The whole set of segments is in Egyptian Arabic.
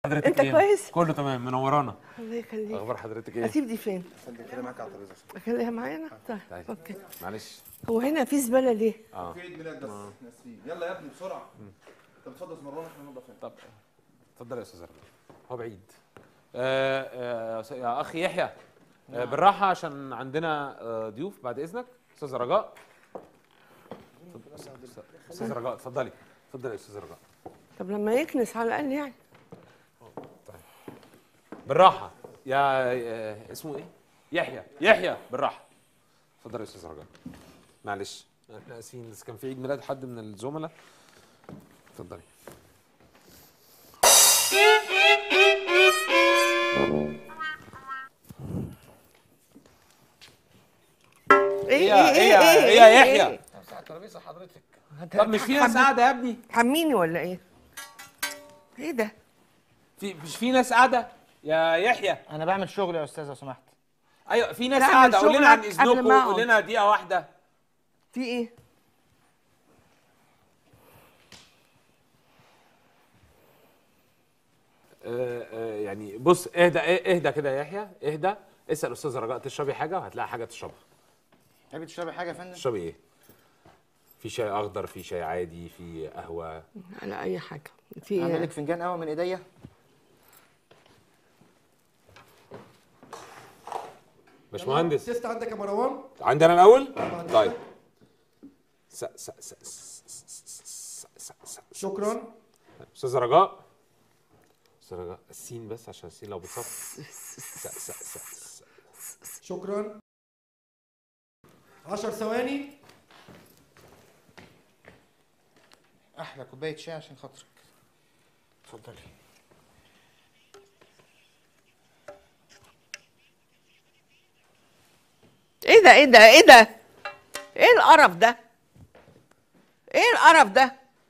حضرتك انت إيه؟ كويس؟ كله تمام منورانا الله يخليك اخبار حضرتك ايه اسيب دي فين؟ خليها معاك على الترابيزه اخليها معانا؟ طيب طيب. اوكي معلش هو هنا في زباله ليه؟ اه في عيد ميلاد بس ناسين يلا يا ابني بسرعه انت بتفضل مروان احنا ننضف هنا طب اتفضل يا استاذ رجاء هو بعيد آه آه يا اخي يحيى آه بالراحه عشان عندنا آه ضيوف بعد اذنك استاذ رجاء استاذ رجاء اتفضلي اتفضلي يا استاذ رجاء طب لما يكنس على الاقل يعني بالراحه يا آه اسمه ايه يحيى يحيى بالراحه اتفضل يا استاذ رجاء معلش احنا اسفين بس كان في عيد ميلاد حد من الزملاء اتفضلي ايه يا ايه يا ايه يا يحيى على الترابيزه حضرتك طب مش في ناس قاعده يا ابني حميني ولا ايه؟ ايه ده؟ في مش في ناس قاعده يا يحيى انا بعمل شغل يا استاذ لو سمحت ايوه في ناس تعمل قاعده قول لنا عن شغلك قبل اذنكم ما أقعد. قول لنا دقيقه واحده في ايه؟ آه آه يعني بص اهدى اهدى كده يا يحيى اهدى اسال استاذ رجاء تشربي حاجه وهتلاقي حاجه تشربها تحبي تشربي حاجه يا فندم تشربي ايه في شاي اخضر في شاي عادي في قهوه على اي حاجه في اعمل ايه؟ لك فنجان قهوه من ايديا باشمهندس تست عندك يا مروان عندنا الاول طيب س س س س- س- س- س- س- شكرا استاذ رجاء استاذ رجاء السين بس عشان السين لو بتصف س- س- س- س- شكرا 10 ثواني احلى كوبايه شاي عشان خاطرك اتفضلي ايه ده ايه ده ايه ده؟ ايه القرف ده؟ ايه القرف ده؟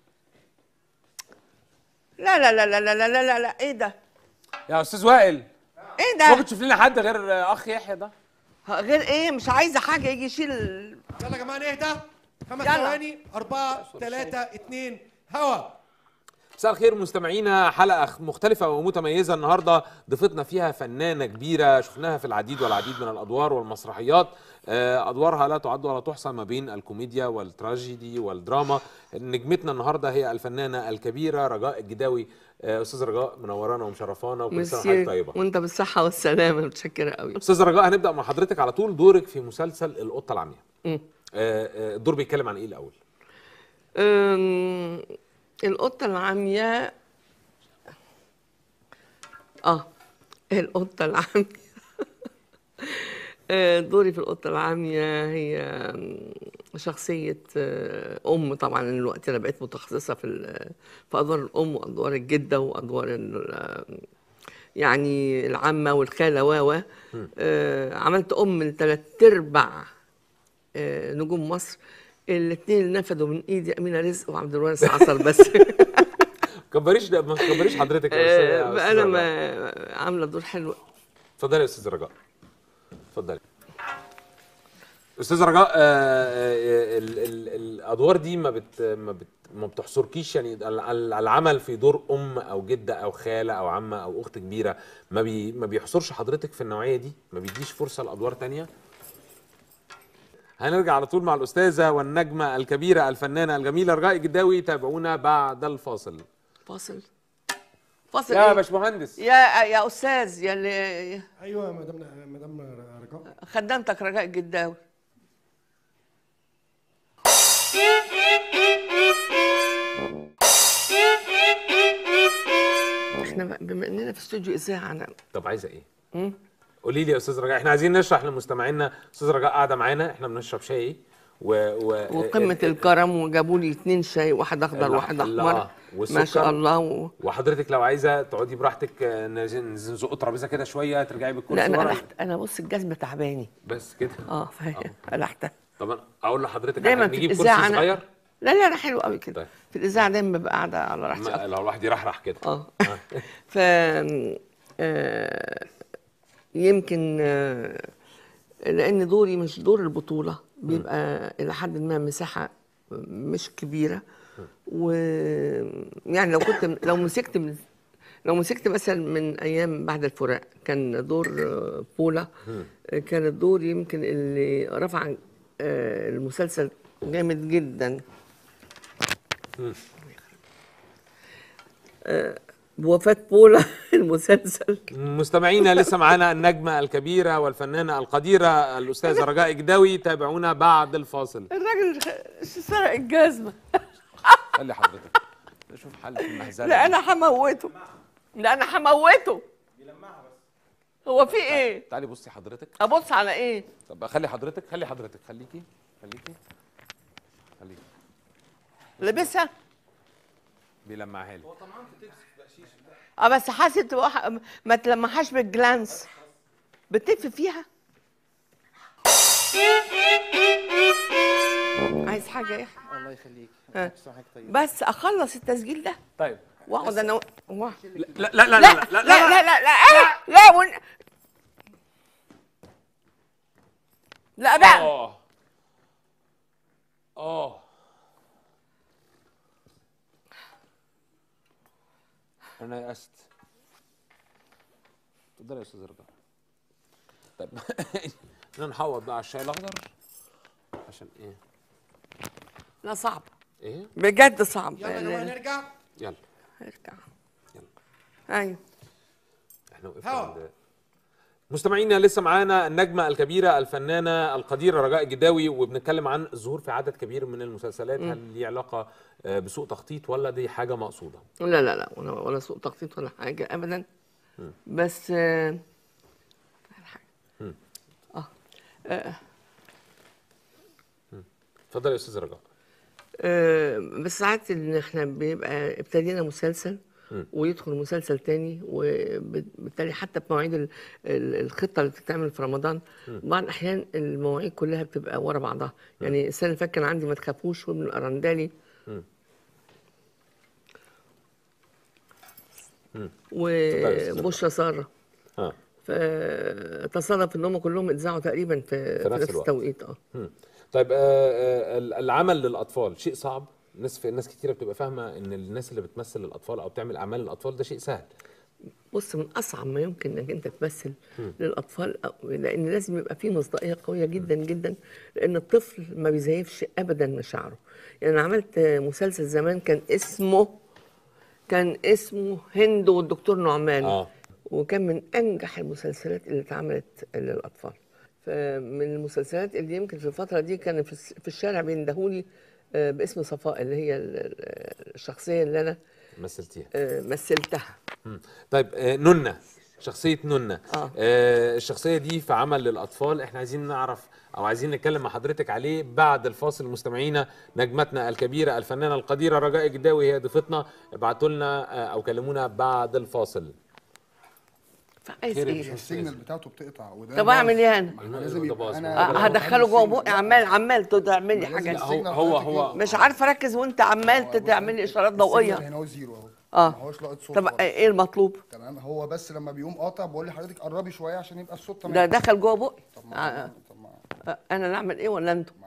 لا لا لا لا لا لا لا لا ايه ده؟ يا استاذ وائل ايه ممكن ده؟ تشوف لنا حد غير آه، اخ يحيى ده غير ايه مش عايزه حاجه يجي يشيل ال- يلا يا جماعه نهدى خمس يلا. ثواني أربعة ثلاثة اثنين هوا مساء الخير مستمعينا حلقة مختلفة ومتميزة النهاردة ضيفتنا فيها فنانة كبيرة شفناها في العديد والعديد من الأدوار والمسرحيات آه، أدوارها لا تعد ولا تحصى ما بين الكوميديا والتراجيدي والدراما نجمتنا النهاردة هي الفنانة الكبيرة رجاء الجداوي آه، أستاذ رجاء منورانا ومشرفانا وكل سنة وحضرتك طيبة وانت بالصحه والسلامه متشكره قوي أستاذ رجاء هنبدأ مع حضرتك على طول دورك في مسلسل القطة العمياء مم. آه، آه، الدور بيتكلم عن إيه الأول؟ أم، القطة العمياء اه القطة العمياء آه، دوري في القطة العمياء هي أم، شخصية آه، أم طبعا الوقت أنا بقيت متخصصة في ال- في أدوار الأم وأدوار الجدة وأدوار ال- يعني العمة والخالة و و آه، عملت أم لثلاث أرباع آه، نجوم مصر الاثنين اللي نفدوا من ايدي امينه رزق وعبد الوارث عصر بس كبريش ده ما تكبريش حضرتك يا أستاذ- يا آه، أستاذ انا رجاء. ما عامله دور حلو اتفضلي يا استاذ رجاء اتفضلي استاذ رجاء آه، آه، ال- ال- الادوار دي ما بت ما بت ما بتحصركيش يعني ال- ال- العمل في دور ام او جده او خاله او عمه او اخت كبيره ما بي ما بيحصرش حضرتك في النوعيه دي ما بيديش فرصه لادوار تانية هنرجع على طول مع الاستاذه والنجمه الكبيره الفنانه الجميله رجاء الجداوي تابعونا بعد الفاصل فاصل فاصل يا إيه؟ باشمهندس يا يا استاذ يا اللي ايوه مدام مدام رجاء خدمتك رجاء الجداوي احنا بقى- بما اننا في استوديو اذاعه انا طب عايزه ايه؟ قولي لي يا استاذ رجاء احنا عايزين نشرح لمستمعينا استاذ رجاء قاعده معانا احنا بنشرب شاي و, و... وقمه الكرم وجابوا لي اثنين شاي واحد اخضر ال- واحد ال- احمر آه، والسكر. ما شاء الله و... وحضرتك لو عايزه تقعدي براحتك آه، نز- نزق الترابيزه كده شويه ترجعي بالكرسي لا انا ورا. قلحت انا بص الجزمه تعباني بس كده اه فاهم قلحتها طب أنا اقول لحضرتك دايما على- في نجيب الاذاعه كرسي انا صغير لا لا لا حلو قوي كده طيب. في الاذاعه دايما ببقى قاعده على راحتي ما- لو الواحد يرحرح كده اه ف آه، يمكن آه، لان دوري مش دور البطوله بيبقى الى حد ما مساحه مش كبيره ويعني لو كنت لو مسكت من لو مسكت مثلا من ايام بعد الفراق كان دور آه، بولا آه، كان الدور يمكن اللي رفع آه، المسلسل جامد جدا آه، بوفاة بولا المسلسل مستمعينا لسه معانا النجمه الكبيره والفنانه القديره الاستاذه رجاء جداوي تابعونا بعد الفاصل الراجل سرق الجزمه خلي حضرتك نشوف حل في المهزله لا دي. انا هموته لا انا هموته هو في ايه تعالي بصي حضرتك ابص على ايه طب خلي حضرتك خلي حضرتك خليكي خليكي خليكي لابسها بيلمعها لي اه بس حاسب تبقى ح- ما تلمحهاش بالجلانس بتلف فيها عايز حاجه ايه الله يخليك ها. تسمع حاجه طيب بس اخلص التسجيل ده طيب واقعد انا و... لا لا لا لا لا لا لا لا لا لا, لا, ون... لا بقى اه اه انا يأست اتفضلي يا استاذ رجاء طيب احنا نحوط بقى على الشاي الاخضر عشان ايه لا صعب ايه بجد صعب يلا يا جماعه نرجع يلا ارجع يلا ايوه احنا وقفنا عند مستمعينا لسه معانا النجمة الكبيرة الفنانة القديرة رجاء جداوي وبنتكلم عن الظهور في عدد كبير من المسلسلات هل ليه علاقة آه، بسوء تخطيط ولا دي حاجة مقصودة؟ لا لا لا ولا, ولا سوء تخطيط ولا حاجة أبدا بس آه، اه آه، اتفضل يا استاذ رجاء آه، بس ساعات ان احنا بيبقى ابتدينا مسلسل ويدخل مسلسل تاني وبالتالي حتى في مواعيد ال- ال- الخطه اللي بتتعمل في رمضان بعض الاحيان المواعيد كلها بتبقى ورا بعضها يعني السنه اللي فاتت كان عندي ما تخافوش وابن الارندالي وبشرى ساره ها فتصادف ان هم كلهم اتذاعوا تقريبا في, في نفس نفس الوقت. التوقيت اه مم. طيب آه، آه، ال- العمل للاطفال شيء صعب ناس في ناس كتيره بتبقى فاهمه ان الناس اللي بتمثل الاطفال او بتعمل اعمال للاطفال ده شيء سهل بص من اصعب ما يمكن انك انت تمثل للاطفال أو- لان لازم يبقى فيه مصداقيه قويه جدا جدا لان الطفل ما بيزيفش ابدا مشاعره يعني انا عملت مسلسل زمان كان اسمه كان اسمه هند والدكتور نعمان اه وكان من انجح المسلسلات اللي اتعملت للاطفال فمن المسلسلات اللي يمكن في الفتره دي كان في الس- في الشارع بيندهولي آه، باسم صفاء اللي هي ال- ال- الشخصيه اللي انا مثلتيها آه، مثلتها مم. طيب آه، ننة شخصية ننة آه. آه الشخصية دي في عمل للأطفال احنا عايزين نعرف أو عايزين نتكلم مع حضرتك عليه بعد الفاصل مستمعينا نجمتنا الكبيرة الفنانة القديرة رجاء جداوي هي ضيفتنا ابعتوا لنا آه، أو كلمونا بعد الفاصل فعايز خير يا ايه باشا. السيجنال بتاعته بتقطع وده طب اعمل ايه انا؟ ما احنا لازم ده يبقى باظ. انا آه، هدخله جوه بقي عمال عمال تعمل لي لازم حاجات هو السيجنال هو حضرتك هو يبقى- مش عارفه اركز وانت عمال تعمل لي اشارات ضوئيه السيجنال هنا هو زيرو اهو اه ما هوش لاقط صوت طب خالص. ايه المطلوب؟ تمام هو بس لما بيقوم قاطع بقول لحضرتك قربي شويه عشان يبقى الصوت تمام ده دخل جوه بقي طب آه، ما آه. طب ما آه، انا اللي اعمل ايه ولا انتوا؟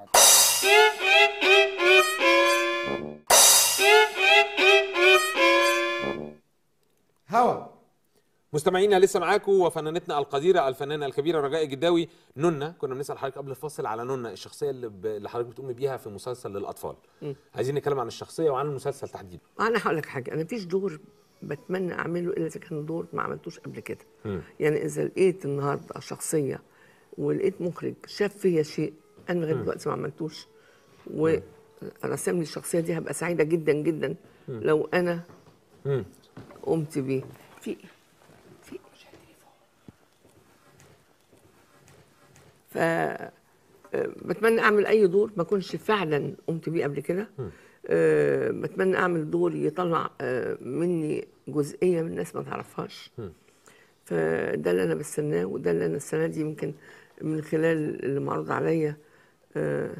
هوا مستمعينا لسه معاكم وفنانتنا القديرة الفنانة الكبيرة رجاء جداوي ننة كنا بنسأل حضرتك قبل الفاصل على ننة الشخصية اللي, ب... اللي حضرتك بتقومي بيها في مسلسل للأطفال عايزين نتكلم عن الشخصية وعن المسلسل تحديدا انا هقول لك حاجه انا مفيش دور بتمنى اعمله الا اذا كان دور ما عملتوش قبل كده يعني اذا لقيت النهارده شخصيه ولقيت مخرج شاف فيا شيء انا لغايه دلوقتي ما عملتوش ورسم لي الشخصيه دي هبقى سعيده جدا جدا لو انا مم. قمت بيه في إيه؟ في إيه؟ ف آه، بتمنى اعمل اي دور ما اكونش فعلا قمت بيه قبل كده آه، بتمنى اعمل دور يطلع آه، مني جزئيه من الناس ما تعرفهاش فده اللي انا بستناه وده اللي انا السنه دي يمكن من خلال اللي معروض عليا آه،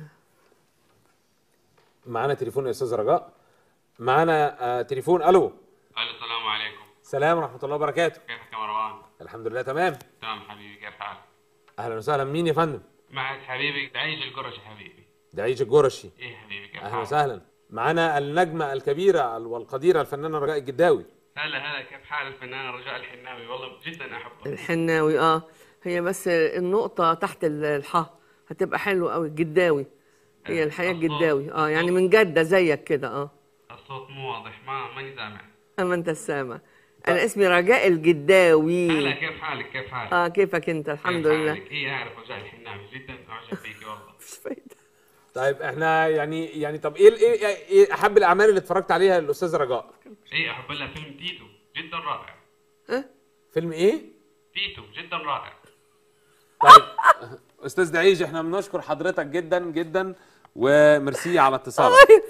معانا تليفون يا أستاذ رجاء معانا آه تليفون ألو الو السلام عليكم سلام ورحمة الله وبركاته كيفك يا مروان؟ الحمد لله تمام تمام حبيبي كيف حالك؟ أهلا وسهلا مين يا فندم معك حبيبي تعيش القرش حبيبي دعيش الجرشي ايه حبيبي كيف أهلا حالك؟ وسهلا معانا النجمة الكبيرة والقديرة الفنانة رجاء الجداوي هلا هلا كيف حال الفنانة رجاء الحناوي والله جدا أحبها الحناوي اه هي بس النقطة تحت ال- الحاء هتبقى حلوة قوي جداوي هي الحياة الصوت- جداوي اه يعني الصوت. من جدة زيك كده اه الصوت مو واضح ما ماني سامع اما انت السامع انا اسمي رجاء الجداوي هلا كيف حالك كيف حالك اه كيفك انت الحمد كيف لله حالك؟ إيه أعرف رجاء الحناوي جدا أعجب فيك والله مش فايدة طيب احنا يعني يعني طب ايه ايه ايه احب الاعمال اللي اتفرجت عليها الاستاذ رجاء إيه أحب لها فيلم تيتو جدا رائع فيلم ايه تيتو جدا رائع طيب استاذ دعيج احنا بنشكر حضرتك جدا جدا وميرسي على اتصالك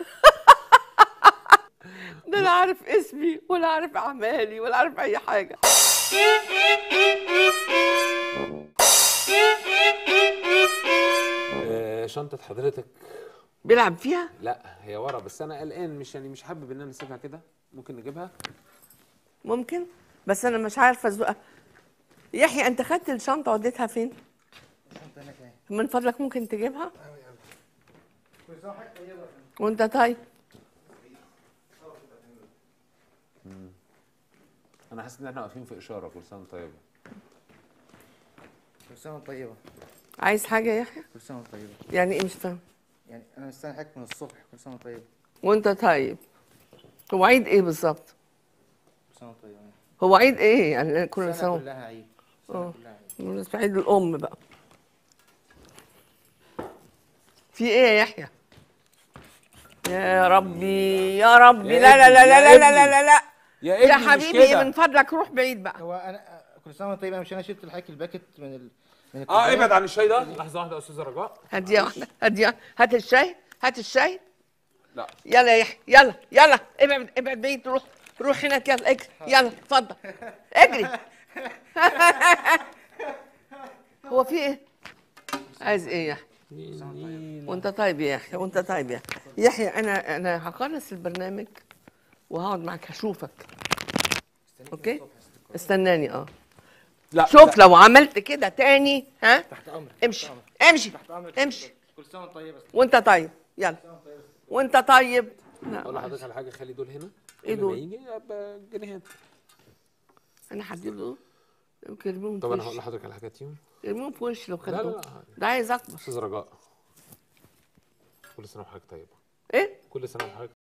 ده لا عارف اسمي ولا عارف اعمالي ولا عارف اي حاجة آه، شنطة حضرتك بيلعب فيها لا هي ورا بس انا قلقان مش يعني مش حابب ان انا اسيبها كده ممكن نجيبها ممكن بس انا مش عارفة ازوقها يحيى انت خدت الشنطة وديتها فين من فضلك ممكن تجيبها وانت طيب انا حاسس ان احنا واقفين في اشاره كل سنه وأنت طيبه كل سنه وأنت طيبه عايز حاجة يا يحيى كل سنه وأنت طيبه يعني ايه مش فاهم يعني انا مستني حضرتك من الصبح كل سنه وأنت طيبه وانت طيب هو عيد ايه بالظبط كل سنه وأنت طيبه هو عيد ايه يعني كل السنه سنة كلها عيد اه. السنه كلها عيد بالنسبة عيد الام بقى في ايه يا يحيى يا ربي يا ربي يا لا لا لا ابني، لا يا لا لا لا ابني. لا لا يا يا ابني مش حبيبي كده. من فضلك روح بعيد بقى هو انا كل سنه وأنت طيبه مش انا شلت الحاجه الباكت من ال من اه الكوباية؟ ابعد عن الشاي ده لحظه واحده يا استاذ رجاء هات يا واحدة هات يا هات الشاي هات الشاي لا يلا يا يحيى يلا يلا ابعد ابعد بعيد روح روح هناك يلا اجري يلا اتفضل اجري هو في ايه؟ عايز ايه يا يحيى؟ وانت طيب يا يحيى وانت طيب يا يحيى يحيى انا انا هخلص البرنامج وهقعد معاك هشوفك اوكي؟ استناني اه لا شوف لو عملت كده تاني ها تحت امرك امشي امشي تحت امرك امشي كل سنه وأنت طيبه وانت طيب يلا وانت طيب لا اقول لحضرتك على حاجه خلي دول هنا ايه كل دول؟ ما يجي يبقى جنيهات انا هديله يمكن يرميهم طب في انا هقول وشي لحضرتك على حاجه تيم يرميهم في وشي لو لا لا خدتهم لا ده عايز اكبر استاذ رجاء كل سنه وحضرتك طيبه ايه كل سنه وحضرتك